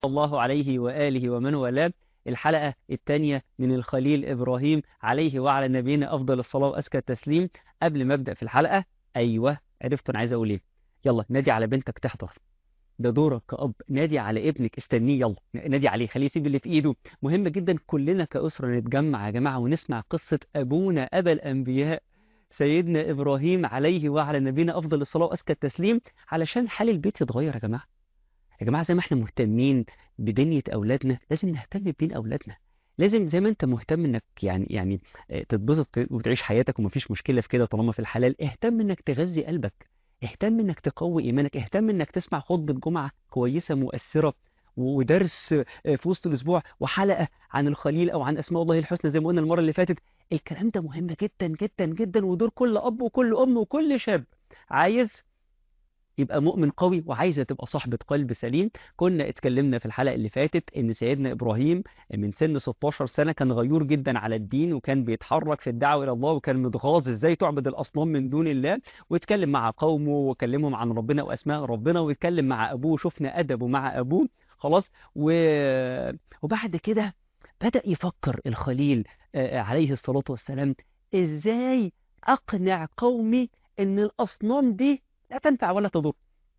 الله عليه وآله ومن والاه الحلقة الثانية من الخليل إبراهيم عليه وعلى نبينا أفضل الصلاة وأزكى التسليم قبل ما أبدأ في الحلقة أيوة عرفت أنا عايز أقول إيه يلا نادي على بنتك تحضر ده دورك كأب نادي على ابنك استنيه يلا نادي عليه خليه يسيب اللي في إيده مهم جدا كلنا كأسرة نتجمع يا جماعة ونسمع قصة أبونا أبا الأنبياء سيدنا إبراهيم عليه وعلى نبينا أفضل الصلاة وأزكى التسليم علشان حال البيت يتغير يا جماعة يا جماعة زي ما احنا مهتمين بدنيا أولادنا لازم نهتم بدين أولادنا لازم زي ما انت مهتم انك يعني يعني تتبسط وتعيش حياتك ومفيش مشكلة في كده طالما في الحلال اهتم انك تغذي قلبك اهتم انك تقوي ايمانك اهتم انك تسمع خطبة جمعة كويسة مؤثرة ودرس في وسط الاسبوع وحلقة عن الخليل او عن اسماء الله الحسنى زي ما قلنا المرة اللي فاتت الكلام ده مهم جدا جدا جدا ودور كل اب وكل ام وكل شاب عايز يبقى مؤمن قوي وعايزة تبقى صاحبة قلب سليم كنا اتكلمنا في الحلقة اللي فاتت ان سيدنا ابراهيم من سن 16 سنة كان غيور جدا على الدين وكان بيتحرك في الدعوة الى الله وكان متغاظ ازاي تعبد الاصنام من دون الله واتكلم مع قومه وكلمهم عن ربنا واسماء ربنا واتكلم مع ابوه شفنا ادبه مع ابوه خلاص و... وبعد كده بدأ يفكر الخليل عليه الصلاة والسلام ازاي اقنع قومي ان الاصنام دي لا تنفع ولا تضر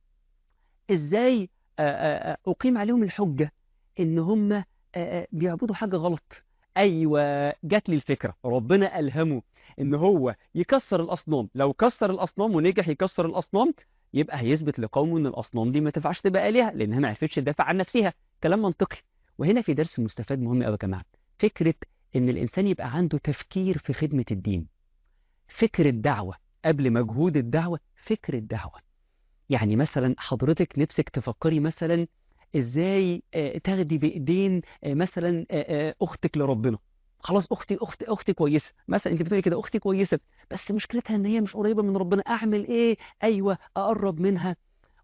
ازاي اقيم عليهم الحجة ان هم بيعبدوا حاجة غلط ايوه جات لي الفكرة ربنا الهمه ان هو يكسر الاصنام لو كسر الاصنام ونجح يكسر الاصنام يبقى هيثبت لقومه ان الاصنام دي ما تنفعش تبقى الهه لانها ما عرفتش تدافع عن نفسها كلام منطقي وهنا في درس مستفاد مهم قوي يا جماعه فكره ان الانسان يبقى عنده تفكير في خدمه الدين فكر الدعوه قبل مجهود الدعوه فكر الدعوة يعني مثلا حضرتك نفسك تفكري مثلا ازاي تاخدي بايدين مثلا اختك لربنا خلاص اختي اختي اختي كويسه مثلا انت بتقولي كده اختي كويسه بس مشكلتها ان هي مش قريبه من ربنا اعمل ايه ايوه اقرب منها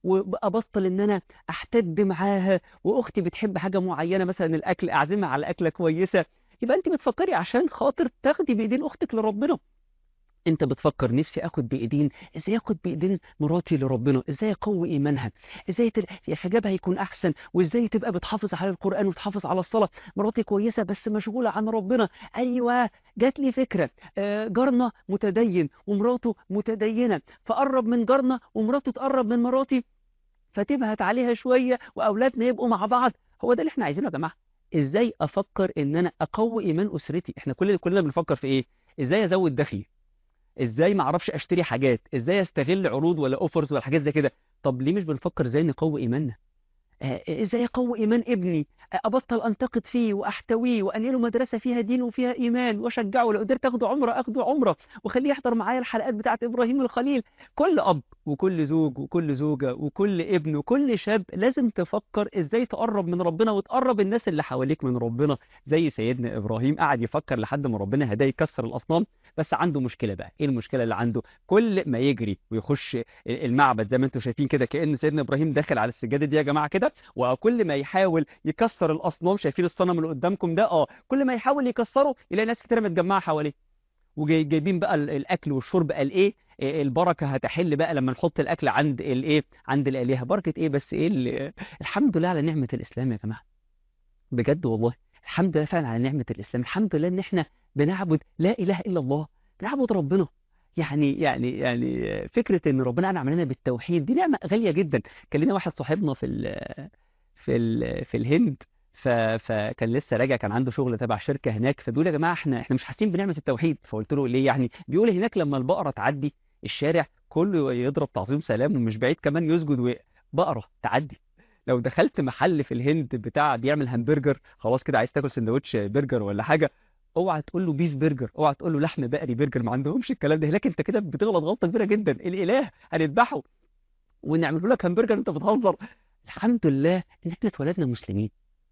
وابطل ان انا احتد معاها واختي بتحب حاجه معينه مثلا الاكل اعزمها على اكله كويسه يبقى انت بتفكري عشان خاطر تاخدي بايدين اختك لربنا انت بتفكر نفسي اخد بايدين ازاي اخد بايدين مراتي لربنا ازاي اقوي ايمانها ازاي تل... حجابها يكون احسن وازاي تبقى بتحافظ على القران وتحافظ على الصلاه مراتي كويسه بس مشغوله عن ربنا ايوه جات لي فكره آه جارنا متدين ومراته متدينه فقرب من جارنا ومراته تقرب من مراتي فتبهت عليها شويه واولادنا يبقوا مع بعض هو ده اللي احنا عايزينه يا جماعه ازاي افكر ان انا اقوي ايمان اسرتي احنا كلنا كلنا بنفكر في ايه ازاي ازود دخلي ازاي ما اعرفش اشتري حاجات ازاي استغل عروض ولا اوفرز ولا حاجات زي كده طب ليه مش بنفكر ازاي نقوي ايماننا آه ازاي اقوي ايمان ابني آه ابطل انتقد فيه واحتويه وانقله مدرسه فيها دين وفيها ايمان واشجعه لو قدرت اخده عمره اخده عمره وخليه يحضر معايا الحلقات بتاعه ابراهيم الخليل كل اب وكل زوج وكل زوجه وكل ابن وكل شاب لازم تفكر ازاي تقرب من ربنا وتقرب الناس اللي حواليك من ربنا زي سيدنا ابراهيم قعد يفكر لحد ما ربنا هداه يكسر الاصنام بس عنده مشكله بقى ايه المشكله اللي عنده كل ما يجري ويخش المعبد زي ما انتم شايفين كده كان سيدنا ابراهيم داخل على السجاده دي يا جماعه كده وكل ما يحاول يكسر الاصنام شايفين الصنم اللي قدامكم ده اه كل ما يحاول يكسره يلاقي ناس كتير متجمعه حواليه وجايبين بقى الاكل والشرب قال ايه البركه هتحل بقى لما نحط الاكل عند الايه عند الالهه بركه ايه بس ايه الحمد لله على نعمه الاسلام يا جماعه بجد والله الحمد لله فعلا على نعمه الاسلام الحمد لله ان احنا بنعبد لا اله الا الله بنعبد ربنا يعني يعني يعني فكره ان ربنا انعم علينا بالتوحيد دي نعمه غاليه جدا كان لنا واحد صاحبنا في ال في ال في الهند ف... فكان لسه راجع كان عنده شغل تبع شركه هناك فبيقول يا جماعه احنا احنا مش حاسين بنعمه التوحيد فقلت له ليه يعني بيقول هناك لما البقره تعدي الشارع كله يضرب تعظيم سلام ومش بعيد كمان يسجد بقره تعدي لو دخلت محل في الهند بتاع بيعمل همبرجر خلاص كده عايز تاكل سندوتش برجر ولا حاجه اوعى تقول له بيف برجر اوعى تقول له لحم بقري برجر ما عندهمش الكلام ده لكن انت كده بتغلط غلطه كبيره جدا الاله هنذبحه ونعمل لك همبرجر انت بتهزر الحمد لله ان احنا اتولدنا مسلمين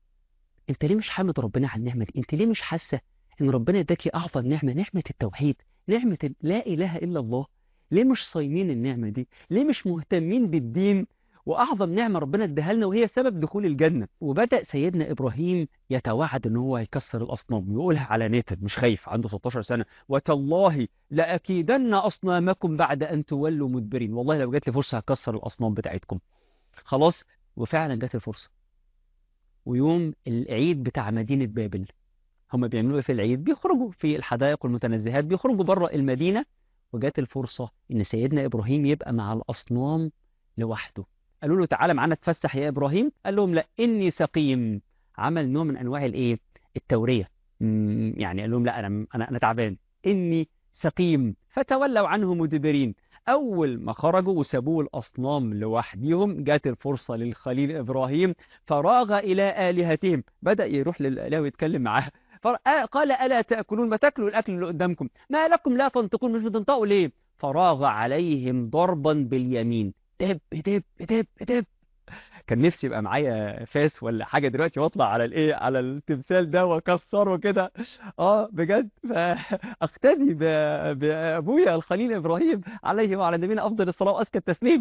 انت ليه مش حامد ربنا على النعمه دي انت ليه مش حاسه ان ربنا اداكي اعظم نعمه نعمه التوحيد نعمه لا اله الا الله ليه مش صايمين النعمه دي ليه مش مهتمين بالدين واعظم نعمه ربنا اداها لنا وهي سبب دخول الجنه وبدا سيدنا ابراهيم يتوعد ان هو هيكسر الاصنام ويقولها علانيه مش خايف عنده 16 سنه وتالله لاكيدن اصنامكم بعد ان تولوا مدبرين والله لو جات لي فرصه هكسر الاصنام بتاعتكم خلاص وفعلا جات الفرصه ويوم العيد بتاع مدينة بابل هم بيعملوا ايه في العيد بيخرجوا في الحدائق والمتنزهات بيخرجوا بره المدينة وجات الفرصة ان سيدنا ابراهيم يبقى مع الاصنام لوحده قالوا له تعالى معانا اتفسح يا ابراهيم قال لهم لا اني سقيم عمل نوع من انواع الايه التورية مم، يعني قال لهم لا انا انا انا تعبان اني سقيم فتولوا عنه مدبرين اول ما خرجوا وسابوه الاصنام لوحدهم جات الفرصة للخليل ابراهيم فراغ الى الهتهم بدأ يروح للاله ويتكلم معاه قال ألا تأكلون ما تاكلوا الأكل اللي قدامكم ما لكم لا تنطقون مش بتنطقوا ليه فراغ عليهم ضربا باليمين دب دب دب دب كان نفسي يبقى معايا فاس ولا حاجة دلوقتي واطلع على الايه على التمثال ده واكسره كده اه بجد فاقتدي ب- بابويا الخليل ابراهيم عليه وعلى نبينا افضل الصلاة وازكى التسليم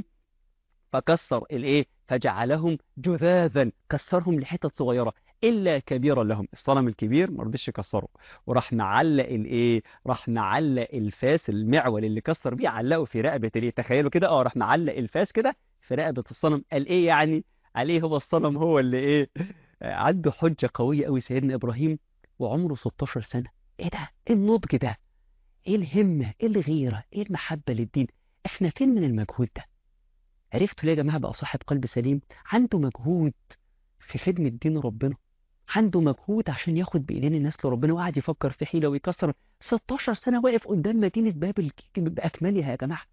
فكسر الايه فجعلهم جذاذا كسرهم لحتت صغيرة الا كبيرا لهم الصنم الكبير ما رضيش يكسره وراح معلق الايه راح معلق الفاس المعول اللي كسر بيه علقه في رقبه الايه تخيلوا كده اه راح معلق الفاس كده في رقبه الصنم قال ايه يعني عليه هو الصنم هو اللي ايه آه، عنده حجه قويه قوي سيدنا ابراهيم وعمره 16 سنه ايه ده ايه النضج ده ايه الهمه ايه الغيره ايه المحبه للدين احنا فين من المجهود ده عرفتوا ليه يا جماعه بقى صاحب قلب سليم عنده مجهود في خدمه دين ربنا عنده مجهود عشان ياخد بايدين الناس لربنا وقاعد يفكر في حيله ويكسر 16 سنه واقف قدام مدينه بابل باكملها يا جماعه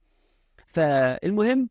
فالمهم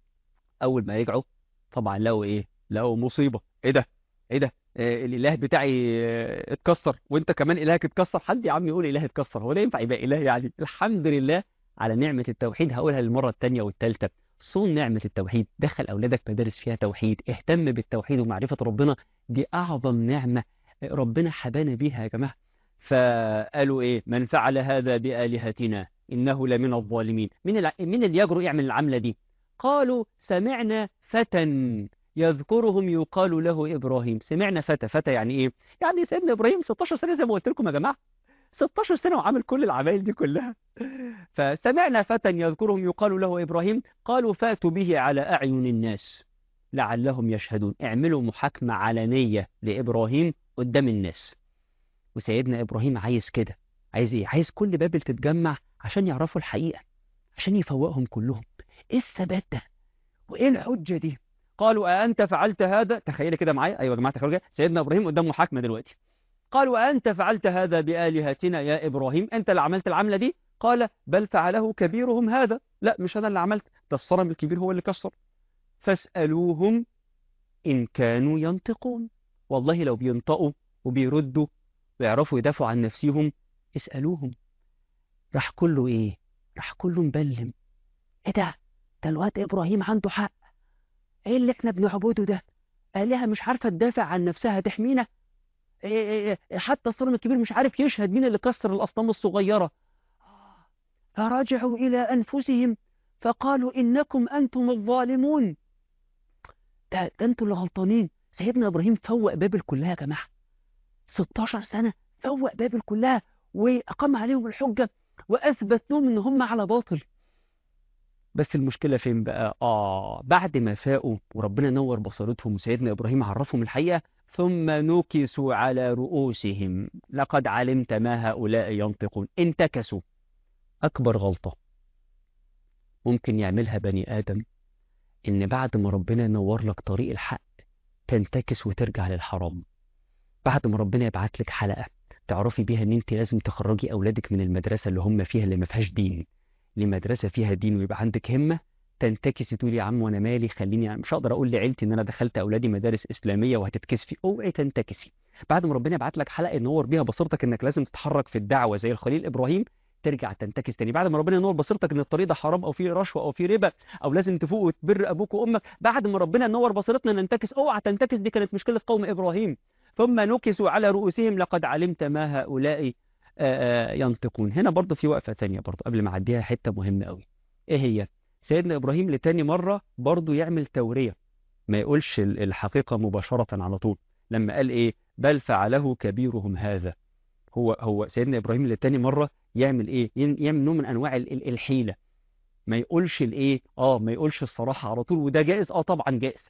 اول ما رجعوا طبعا لقوا ايه لقوا مصيبه ايه ده ايه ده إيه الاله بتاعي آه، اتكسر وانت كمان الهك اتكسر حد يا عم يقول اله اتكسر هو ده ينفع يبقى اله يعني الحمد لله على نعمه التوحيد هقولها للمره الثانيه والثالثه صون نعمه التوحيد دخل اولادك مدارس فيها توحيد اهتم بالتوحيد ومعرفه ربنا دي اعظم نعمه ربنا حبانا بيها يا جماعه فقالوا ايه من فعل هذا بالهتنا انه لمن الظالمين مين الع... مين اللي يجرؤ يعمل العمله دي قالوا سمعنا فتى يذكرهم يقال له ابراهيم سمعنا فتى فتى يعني ايه يعني سيدنا ابراهيم 16 سنه زي ما قلت لكم يا جماعه 16 سنه وعامل كل العمايل دي كلها فسمعنا فتى يذكرهم يقال له ابراهيم قالوا فاتوا به على اعين الناس لعلهم يشهدون اعملوا محاكمه علنيه لابراهيم قدام الناس وسيدنا ابراهيم عايز كده عايز ايه عايز كل بابل تتجمع عشان يعرفوا الحقيقه عشان يفوقهم كلهم ايه الثبات ده وايه الحجه دي قالوا أأنت فعلت هذا تخيل كده معايا أيوة يا جماعة تخيلوا كده سيدنا إبراهيم قدام محاكمة دلوقتي قالوا أأنت فعلت هذا بآلهتنا يا إبراهيم أنت اللي عملت العملة دي قال بل فعله كبيرهم هذا لا مش أنا اللي عملت ده الصنم الكبير هو اللي كسر فاسألوهم إن كانوا ينطقون والله لو بينطقوا وبيردوا ويعرفوا يدافعوا عن نفسهم اسألوهم راح كله إيه راح كله مبلم إيه ده ده الواد إبراهيم عنده حق ايه اللي احنا بنعبده ده آلهة مش عارفة تدافع عن نفسها تحمينا إيه إيه إيه حتى الصنم الكبير مش عارف يشهد مين اللي كسر الأصنام الصغيرة فرجعوا إلى أنفسهم فقالوا إنكم أنتم الظالمون ده, ده أنتوا اللي غلطانين سيدنا إبراهيم فوق بابل كلها يا جماعة 16 سنة فوق بابل كلها وأقام عليهم الحجة وأثبت لهم إن هم على باطل بس المشكلة فين بقى؟ آه بعد ما فاقوا وربنا نور بصيرتهم وسيدنا إبراهيم عرفهم الحقيقة ثم نكسوا على رؤوسهم لقد علمت ما هؤلاء ينطقون انتكسوا أكبر غلطة ممكن يعملها بني آدم إن بعد ما ربنا ينور لك طريق الحق تنتكس وترجع للحرام بعد ما ربنا يبعت لك حلقة تعرفي بيها إن أنت لازم تخرجي أولادك من المدرسة اللي هم فيها اللي ما فيهاش دين لمدرسة فيها دين ويبقى عندك همة تنتكسي تقولي يا عم وانا مالي خليني يعني مش هقدر اقول لعيلتي ان انا دخلت اولادي مدارس اسلاميه وهتتكسفي اوعي تنتكسي بعد ما ربنا يبعت لك حلقه ينور بيها بصيرتك انك لازم تتحرك في الدعوه زي الخليل ابراهيم ترجع تنتكس تاني بعد ما ربنا ينور بصيرتك ان الطريق ده حرام او فيه رشوه او فيه ربا او لازم تفوق وتبر ابوك وامك بعد ما ربنا ينور بصيرتنا ننتكس اوعى تنتكس دي كانت مشكله قوم ابراهيم ثم نكسوا على رؤوسهم لقد علمت ما هؤلاء ينطقون هنا برضه في وقفه تانية برضه قبل ما اعديها حته مهمه قوي ايه هي سيدنا ابراهيم لتاني مره برضه يعمل توريه ما يقولش الحقيقه مباشره على طول لما قال ايه بل فعله كبيرهم هذا هو هو سيدنا ابراهيم لتاني مره يعمل ايه يعمل نوع من انواع الحيله ما يقولش الايه اه ما يقولش الصراحه على طول وده جائز اه طبعا جائز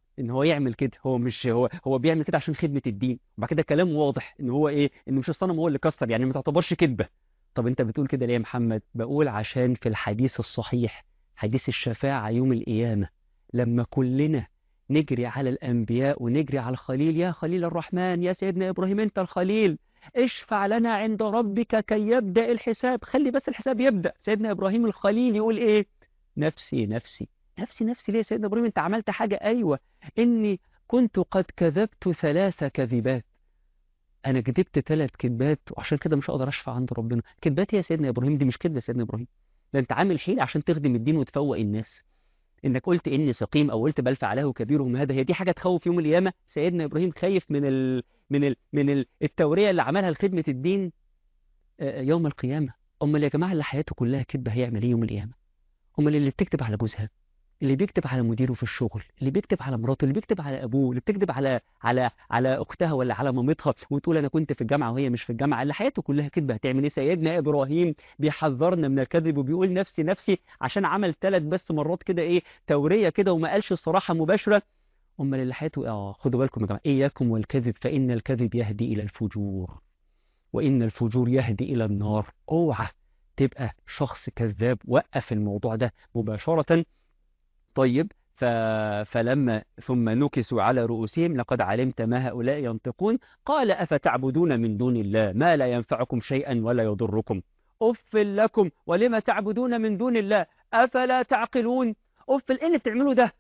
ان هو يعمل كده هو مش هو هو بيعمل كده عشان خدمة الدين وبعد كده كلام واضح ان هو ايه ان مش الصنم هو اللي كسر يعني ما تعتبرش كذبة طب انت بتقول كده ليه يا محمد بقول عشان في الحديث الصحيح حديث الشفاعة يوم القيامة لما كلنا نجري على الأنبياء ونجري على الخليل يا خليل الرحمن يا سيدنا إبراهيم أنت الخليل اشفع لنا عند ربك كي يبدأ الحساب خلي بس الحساب يبدأ سيدنا إبراهيم الخليل يقول إيه نفسي نفسي نفسي نفسي ليه يا سيدنا إبراهيم أنت عملت حاجة أيوة إني كنت قد كذبت ثلاث كذبات أنا كذبت ثلاث كذبات وعشان كده مش هقدر أشفع عند ربنا كذبات يا سيدنا إبراهيم دي مش كذبة يا سيدنا إبراهيم ده أنت عامل حيلة عشان تخدم الدين وتفوق الناس انك قلت اني سقيم او قلت بل فعله كبيرهم هذا هي دي حاجه تخوف يوم القيامه سيدنا ابراهيم خايف من ال... من ال... من ال... التوريه اللي عملها لخدمه الدين يوم القيامه امال يا جماعه اللي حياته كلها كذبه هيعمل ايه يوم القيامه امال اللي بتكتب على جوزها اللي بيكتب على مديره في الشغل اللي بيكتب على مراته اللي بيكتب على ابوه اللي بتكتب على على على اختها ولا على مامتها وتقول انا كنت في الجامعه وهي مش في الجامعه اللي حياته كلها كذبه هتعمل ايه سيدنا ابراهيم بيحذرنا من الكذب وبيقول نفسي نفسي عشان عمل ثلاث بس مرات كده ايه توريه كده وما قالش الصراحه مباشره امال اللي حياته اه خدوا بالكم يا جماعه اياكم والكذب فان الكذب يهدي الى الفجور وان الفجور يهدي الى النار اوعى تبقى شخص كذاب وقف الموضوع ده مباشره طيب ف... فلما ثم نكسوا على رؤوسهم لقد علمت ما هؤلاء ينطقون قال أفتعبدون من دون الله ما لا ينفعكم شيئا ولا يضركم أف لكم ولما تعبدون من دون الله أفلا تعقلون أف إيه اللي بتعملوا ده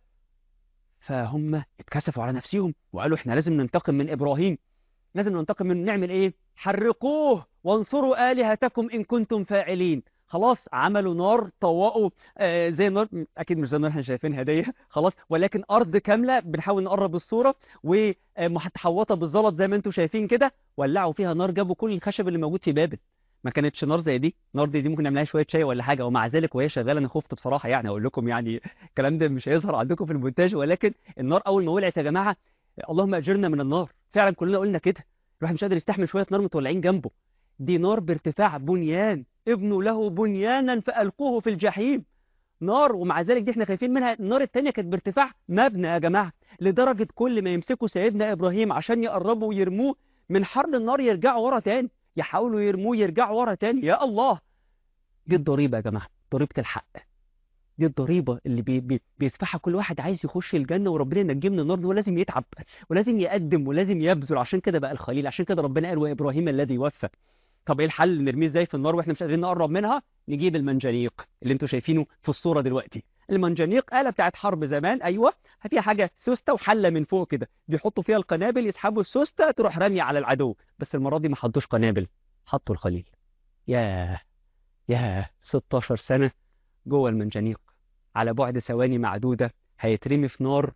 فهم اتكسفوا على نفسهم وقالوا احنا لازم ننتقم من إبراهيم لازم ننتقم من نعمل ايه حرقوه وانصروا آلهتكم إن كنتم فاعلين خلاص عملوا نار طوقوا آه زي النار اكيد مش زي النار احنا شايفينها دي خلاص ولكن ارض كامله بنحاول نقرب الصوره ومتحوطه بالزلط زي ما انتم شايفين كده ولعوا فيها نار جابوا كل الخشب اللي موجود في بابل ما كانتش نار زي دي نار دي, دي ممكن نعملها شويه شاي ولا حاجه ومع ذلك وهي شغاله انا خفت بصراحه يعني اقول لكم يعني الكلام ده مش هيظهر عندكم في المونتاج ولكن النار اول ما ولعت يا جماعه اللهم اجرنا من النار فعلا كلنا قلنا كده الواحد مش قادر يستحمل شويه نار متولعين جنبه دي نار بارتفاع بنيان ابنوا له بنيانا فألقوه في الجحيم نار ومع ذلك دي احنا خايفين منها النار التانية كانت بارتفاع مبنى يا جماعة لدرجة كل ما يمسكوا سيدنا إبراهيم عشان يقربوا ويرموه من حر النار يرجعوا ورا تاني يحاولوا يرموه يرجعوا ورا تاني يا الله دي الضريبة يا جماعة ضريبة الحق دي الضريبة اللي بي بي بيدفعها كل واحد عايز يخش الجنة وربنا ينجيه من النار هو لازم يتعب ولازم يقدم ولازم يبذل عشان كده بقى الخليل عشان كده ربنا قال وإبراهيم الذي وفى طب ايه الحل نرميه ازاي في النار واحنا مش قادرين نقرب منها نجيب المنجنيق اللي انتوا شايفينه في الصورة دلوقتي المنجنيق آلة بتاعت حرب زمان ايوه فيها حاجة سوستة وحلة من فوق كده بيحطوا فيها القنابل يسحبوا السوستة تروح رامية على العدو بس المرة دي ما حطوش قنابل حطوا الخليل ياه ياه 16 سنة جوه المنجنيق على بعد ثواني معدودة هيترمي في نار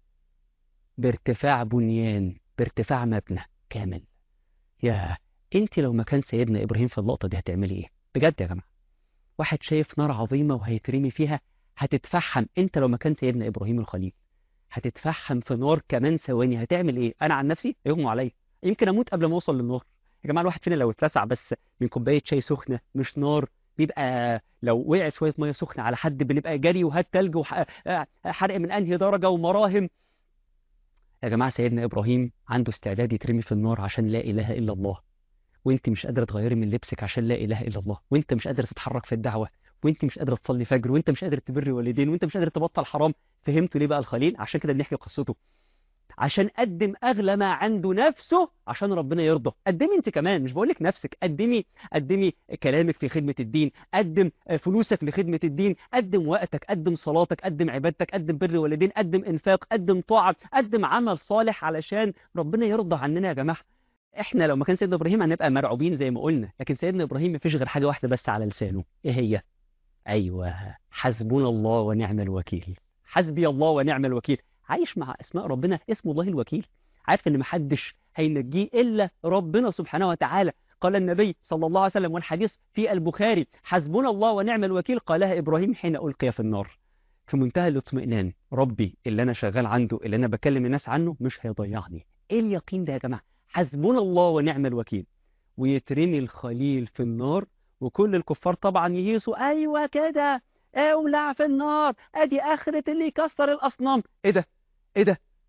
بارتفاع بنيان بارتفاع مبنى كامل ياه انت لو مكان سيدنا ابراهيم في اللقطه دي هتعملي ايه بجد يا جماعه واحد شايف نار عظيمه وهيترمي فيها هتتفحم انت لو مكان سيدنا ابراهيم الخليل هتتفحم في نار كمان ثواني هتعمل ايه انا عن نفسي يغمى عليا يمكن اموت قبل ما اوصل للنار يا جماعه الواحد فينا لو اتلسع بس من كوبايه شاي سخنه مش نار بيبقى لو وقعت شويه ميه سخنه على حد بنبقى جري وهات تلج وحرق من انهي درجه ومراهم يا جماعه سيدنا ابراهيم عنده استعداد يترمي في النار عشان لا اله الا الله وانت مش قادره تغيري من لبسك عشان لا اله الا الله وانت مش قادره تتحرك في الدعوه وانت مش قادره تصلي فجر وانت مش قادر تبر والدين وانت مش قادر تبطل حرام فهمتوا ليه بقى الخليل عشان كده بنحكي قصته عشان قدم اغلى ما عنده نفسه عشان ربنا يرضى قدمي انت كمان مش بقول لك نفسك قدمي قدمي كلامك في خدمه الدين قدم فلوسك لخدمه الدين قدم وقتك قدم صلاتك قدم عبادتك قدم بر والدين قدم انفاق قدم طاعه قدم عمل صالح علشان ربنا يرضى عننا يا جماعه احنا لو ما كان سيدنا ابراهيم هنبقى مرعوبين زي ما قلنا لكن سيدنا ابراهيم ما فيش غير حاجه واحده بس على لسانه ايه هي ايوه حسبنا الله ونعم الوكيل حسبي الله ونعم الوكيل عايش مع اسماء ربنا اسم الله الوكيل عارف ان محدش هينجيه الا ربنا سبحانه وتعالى قال النبي صلى الله عليه وسلم والحديث في البخاري حسبنا الله ونعم الوكيل قالها ابراهيم حين القي في النار في منتهى الاطمئنان ربي اللي انا شغال عنده اللي انا بكلم الناس عنه مش هيضيعني ايه اليقين ده يا جماعه حسبنا الله ونعم الوكيل ويترمي الخليل في النار وكل الكفار طبعا يهيصوا ايوه كده اولع في النار ادي اخرة اللي يكسر الاصنام ايه ده ايه ده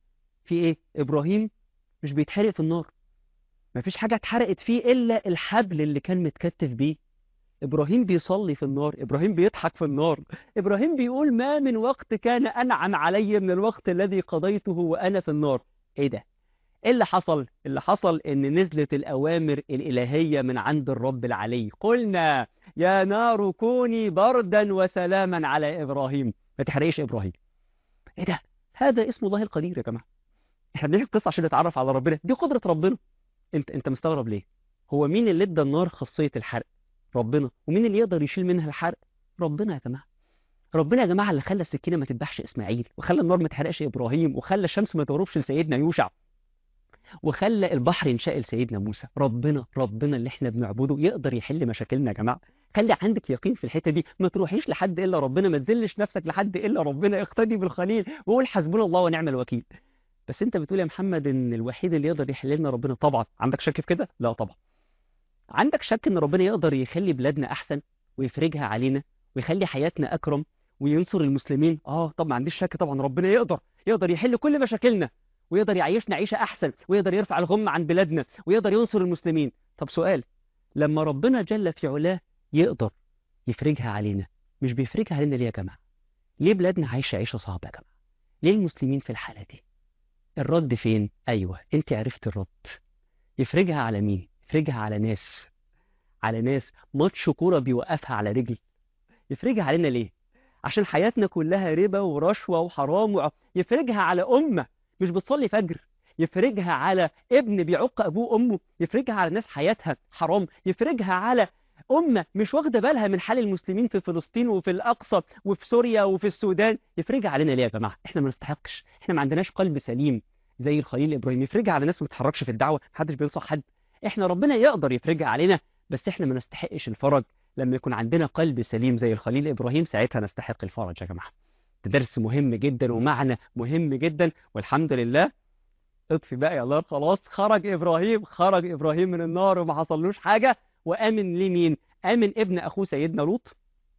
في ايه ابراهيم مش بيتحرق في النار مفيش حاجة اتحرقت فيه إلا الحبل اللي كان متكتف بيه إبراهيم بيصلي في النار إبراهيم بيضحك في النار إبراهيم بيقول ما من وقت كان أنعم علي من الوقت الذي قضيته وأنا في النار إيه ده؟ إيه اللي حصل؟ اللي حصل إن نزلت الأوامر الإلهية من عند الرب العلي قلنا يا نار كوني بردا وسلاما على إبراهيم ما تحرقش إبراهيم إيه ده؟ هذا اسم الله القدير يا جماعة احنا بنحكي قصة عشان نتعرف على ربنا دي قدرة ربنا انت انت مستغرب ليه هو مين اللي ادى النار خاصية الحرق ربنا ومين اللي يقدر يشيل منها الحرق ربنا يا جماعة ربنا يا جماعة اللي خلى السكينة ما تذبحش إسماعيل وخلى النار ما تحرقش إبراهيم وخلى الشمس ما تغربش لسيدنا يوشع وخلى البحر ينشق لسيدنا موسى ربنا ربنا اللي احنا بنعبده يقدر يحل مشاكلنا يا جماعة خلي عندك يقين في الحتة دي ما تروحيش لحد إلا ربنا ما تذلش نفسك لحد إلا ربنا اقتدي بالخليل وقول حسبنا الله ونعم الوكيل بس انت بتقول يا محمد ان الوحيد اللي يقدر يحل لنا ربنا طبعا عندك شك في كده لا طبعا عندك شك ان ربنا يقدر يخلي بلادنا احسن ويفرجها علينا ويخلي حياتنا اكرم وينصر المسلمين اه طبعا ما عنديش شك طبعا ربنا يقدر يقدر يحل كل مشاكلنا ويقدر يعيشنا عيشه احسن ويقدر يرفع الغمه عن بلادنا ويقدر ينصر المسلمين طب سؤال لما ربنا جل في علاه يقدر يفرجها علينا مش بيفرجها علينا ليه يا جماعه ليه بلادنا عايشه عيشه صعبه يا جماعه ليه المسلمين في الحاله دي الرد فين ايوه انت عرفت الرد يفرجها على مين يفرجها على ناس على ناس ماتش كوره بيوقفها على رجل يفرجها علينا ليه عشان حياتنا كلها ربا ورشوه وحرام وع... يفرجها على امه مش بتصلي فجر يفرجها على ابن بيعق ابوه وامه يفرجها على ناس حياتها حرام يفرجها على أمة مش واخدة بالها من حال المسلمين في فلسطين وفي الأقصى وفي سوريا وفي السودان يفرجها علينا ليه يا جماعة احنا ما نستحقش احنا ما عندناش قلب سليم زي الخليل إبراهيم يفرجها على ناس ما بتتحركش في الدعوة محدش بينصح حد احنا ربنا يقدر يفرجها علينا بس احنا ما نستحقش الفرج لما يكون عندنا قلب سليم زي الخليل إبراهيم ساعتها نستحق الفرج يا جماعة ده درس مهم جدا ومعنى مهم جدا والحمد لله اطفي بقى يا نار خلاص خرج إبراهيم خرج إبراهيم من النار وما حصلوش حاجة وآمن ليه مين آمن ابن أخوه سيدنا لوط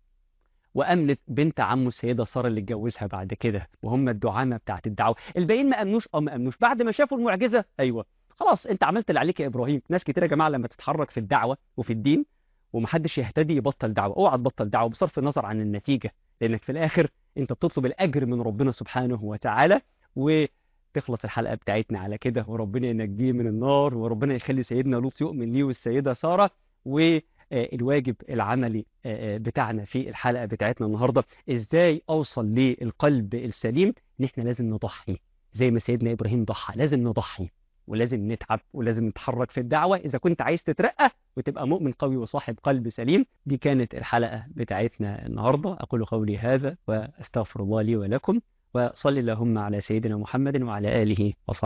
وأمنت بنت عمه السيدة سارة اللي اتجوزها بعد كده وهم الدعامة بتاعت الدعوة الباقيين ما أمنوش أو ما أمنوش بعد ما شافوا المعجزة أيوة خلاص أنت عملت اللي عليك يا إبراهيم ناس كتير يا جماعة لما تتحرك في الدعوة وفي الدين ومحدش يهتدي يبطل دعوة اوعى تبطل دعوة بصرف النظر عن النتيجة لأنك في الآخر أنت بتطلب الأجر من ربنا سبحانه وتعالى و تخلص الحلقة بتاعتنا على كده وربنا ينجيه من النار وربنا يخلي سيدنا لوط يؤمن ليه والسيدة سارة والواجب العملي بتاعنا في الحلقة بتاعتنا النهاردة ازاي اوصل للقلب السليم ان احنا لازم نضحي زي ما سيدنا ابراهيم ضحى لازم نضحي ولازم نتعب ولازم نتحرك في الدعوة إذا كنت عايز تترقى وتبقى مؤمن قوي وصاحب قلب سليم دي كانت الحلقة بتاعتنا النهاردة أقول قولي هذا وأستغفر الله لي ولكم وصلي اللهم على سيدنا محمد وعلى آله وصحبه